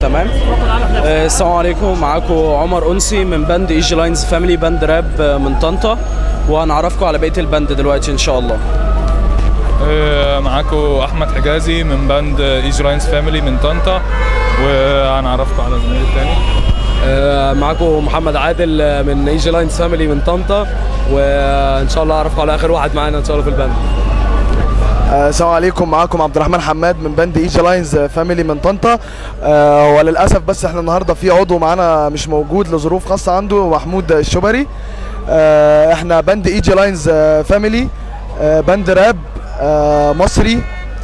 تمام آه، السلام عليكم معاكم عمر انسي من باند ايجي لاينز فاميلي باند راب آه، من طنطا وهنعرفكم على بقيه الباند دلوقتي ان شاء الله آه، معاكم احمد حجازي من باند ايجي لاينز فاميلي من طنطا وهنعرفكم على زميلي التاني معاكم محمد عادل آه، من ايجي لاينز فاميلي من طنطا وان شاء الله اعرفكم على اخر واحد معانا ان شاء الله في الباند آه، السلام عليكم معاكم عبد الرحمن حماد من باند ايجي لاينز فاميلي من طنطا آه، وللاسف بس احنا النهارده في عضو معانا مش موجود لظروف خاصه عنده محمود الشبري آه، احنا باند ايجي لاينز فاميلي آه، باند راب آه، مصري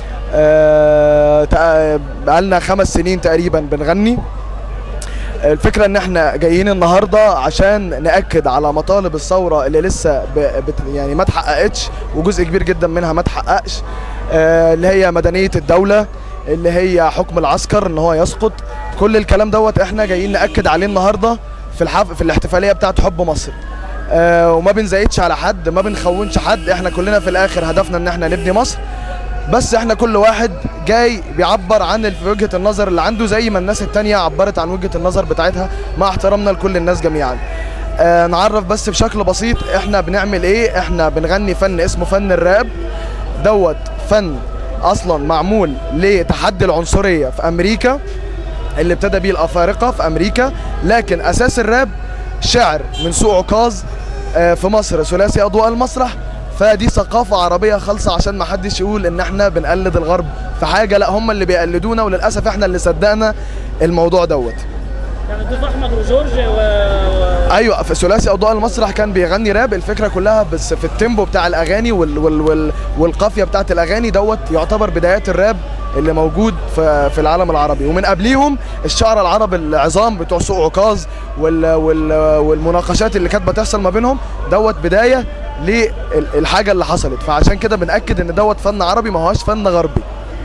آه، تق- بقالنا خمس سنين تقريبا بنغني الفكره ان احنا جايين النهارده عشان ناكد على مطالب الثوره اللي لسه ب... بت... يعني ما اتحققتش وجزء كبير جدا منها ما اتحققش آه اللي هي مدنيه الدوله اللي هي حكم العسكر ان هو يسقط كل الكلام دوت احنا جايين ناكد عليه النهارده في الحف... في الاحتفاليه بتاعه حب مصر آه وما بنزايدش على حد ما بنخونش حد احنا كلنا في الاخر هدفنا ان احنا نبني مصر بس احنا كل واحد جاي بيعبر عن الف- وجهة النظر اللي عنده زي ما الناس التانية عبرت عن وجهة النظر بتاعتها مع احترامنا لكل الناس جميعا آه نعرف بس بشكل بسيط احنا بنعمل ايه احنا بنغني فن اسمه فن الراب دوت فن اصلا معمول لتحدي العنصرية في امريكا اللي ابتدى بيه الافارقه في امريكا لكن اساس الراب شعر من سوق عكاظ آه، في مصر ثلاثي اضواء المسرح فدي ثقافة عربية خالصة عشان ما حدش يقول ان احنا بنقلد الغرب في حاجة لا هم اللي بيقلدونا وللأسف احنا اللي صدقنا الموضوع دوت كان ضيف احمد وجورج و... و... ايوه في ثلاثي اضواء المسرح كان بيغني راب الفكره كلها بس في التيمبو بتاع الاغاني وال وال وال والقافيه بتاعت الاغاني دوت يعتبر بدايات الراب اللي موجود في في العالم العربي ومن قبليهم الشعراء العرب العظام بتوع سوق عكاظ وال وال والمناقشات اللي كانت بتحصل ما بينهم دوت بدايه للحاجه اللي حصلت فعشان كده بناكد ان دوت فن عربي ما هوش فن غربي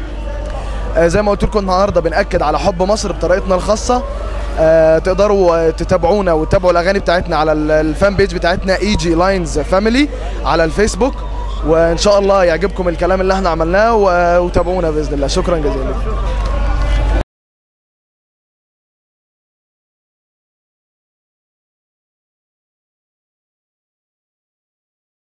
آه، زي ما قلت لكم النهارده بناكد على حب مصر بطريقتنا الخاصه آه، تقدروا آه، تتابعونا وتتابعوا الاغاني بتاعتنا على ال- الفان بيج بتاعتنا اي جي لاينز فاميلي على الفيسبوك وان شاء الله يعجبكم الكلام اللي احنا عملناه و- وتابعونا باذن الله شكرا جزيلا